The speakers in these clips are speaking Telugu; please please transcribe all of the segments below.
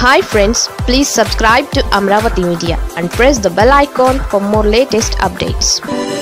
hi friends please subscribe to Amaravati media and press the bell icon for more latest updates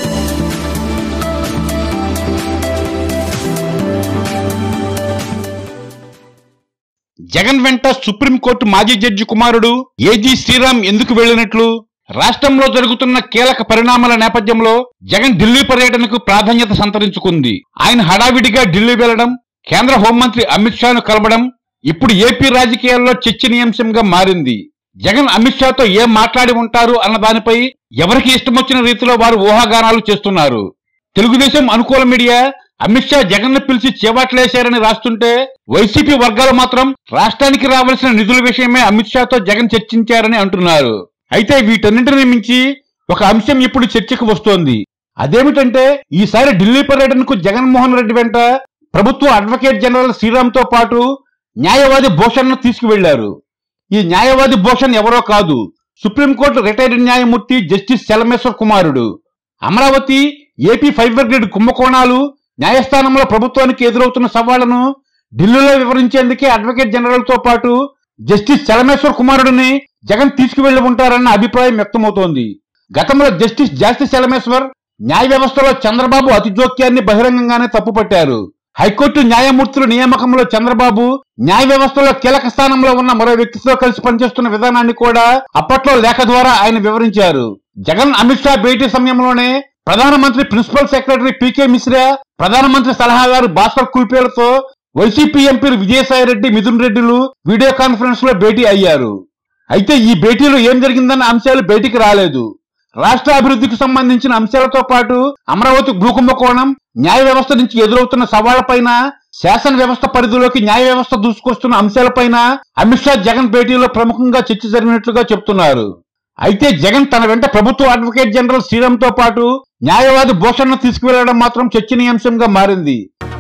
Jagan వెంట సుప్రీంకోర్టు మాజీ జడ్జి కుమారుడు ఏజీ శ్రీరామ్ ఎందుకు వెళ్లినట్లు రాష్ట్రంలో జరుగుతున్న కీలక పరిణామాల నేపథ్యంలో జగన్ ఢిల్లీ పర్యటనకు ప్రాధాన్యత సంతరించుకుంది ఆయన హడావిడిగా ఢిల్లీ వెళ్లడం కేంద్ర హోంమంత్రి అమిత్ షాను కలవడం ఇప్పుడు ఏపీ రాజకీయాల్లో చర్చనీయాంశంగా మారింది జగన్ అమిత్ షాతో ఏం మాట్లాడి ఉంటారు అన్న దానిపై ఎవరికి ఇష్టమొచ్చిన రీతిలో వారు ఊహాగానాలు చేస్తున్నారు తెలుగుదేశం అనుకూల మీడియా అమిత్ షా జగన్ ను పిలిచి చేబాట్లేశారని రాస్తుంటే వైసీపీ వర్గాలు మాత్రం రాష్ట్రానికి రావాల్సిన నిధుల విషయమే అమిత్ షాతో జగన్ చర్చించారని అంటున్నారు అయితే వీటన్నింటిని మించి ఒక అంశం ఇప్పుడు చర్చకు వస్తోంది అదేమిటంటే ఈసారి ఢిల్లీ పర్యటనకు జగన్మోహన్ రెడ్డి వెంట ప్రభుత్వ అడ్వకేట్ జనరల్ శ్రీరామ్ తో పాటు న్యాయవాది భూషణ్ ను తీసుకువెళ్లారు ఈ న్యాయవాది భూషణ్ ఎవరో కాదు సుప్రీంకోర్టు రిటైర్డ్ న్యాయమూర్తి జస్టిస్ చలమేశ్వర్ కుమారుడు అమరావతి ఏపీ ఫైబర్ గ్రిడ్ కుంభకోణాలు న్యాయస్థానంలో ప్రభుత్వానికి ఎదురవుతున్న సవాళ్లను ఢిల్లీలో వివరించేందుకే అడ్వకేట్ జనరల్ తో పాటు జస్టిస్ చలమేశ్వర్ కుమారుడిని జగన్ తీసుకువెళ్లి ఉంటారన్న అభిప్రాయం వ్యక్తమవుతోంది గతంలో జస్టిస్ జాస్తి చలమేశ్వర్ న్యాయ వ్యవస్థలో చంద్రబాబు అతి జోక్యాన్ని బహిరంగంగానే తప్పుపట్టారు హైకోర్టు న్యాయమూర్తుల నియామకంలో చంద్రబాబు న్యాయ వ్యవస్థలో కీలక స్థానంలో ఉన్న మరో వ్యక్తితో కలిసి పనిచేస్తున్న విధానాన్ని కూడా అప్పట్లో లేఖ ద్వారా ఆయన వివరించారు జగన్ అమిత్ షా భేటీ సమయంలోనే ప్రధానమంత్రి ప్రిన్సిపల్ సెక్రటరీ పీకే మిశ్రా ప్రధానమంత్రి సలహాదారు భాస్కర్ కుల్పేలతో వైసీపీ ఎంపీలు విజయసాయి రెడ్డి మిథున్ రెడ్డిలు వీడియో కాన్ఫరెన్స్ లో భేటీ అయ్యారు అయితే ఈ భేటీలో ఏం జరిగిందన్న అంశాలు బయటికి రాలేదు రాష్ట్ర అభివృద్ధికి సంబంధించిన అంశాలతో పాటు అమరావతి భూకుంభకోణం న్యాయ వ్యవస్థ నుంచి ఎదురవుతున్న సవాళ్లపైన శాసన వ్యవస్థ పరిధిలోకి న్యాయ వ్యవస్థ దూసుకొస్తున్న అంశాలపైన అమిత్ షా జగన్ భేటీలో ప్రముఖంగా చర్చ జరిగినట్లుగా చెప్తున్నారు అయితే జగన్ తన వెంట ప్రభుత్వ అడ్వకేట్ జనరల్ శ్రీరామ్ తో పాటు న్యాయవాది భూషణ్ తీసుకువెళ్లడం మాత్రం చర్చనీయాంశంగా మారింది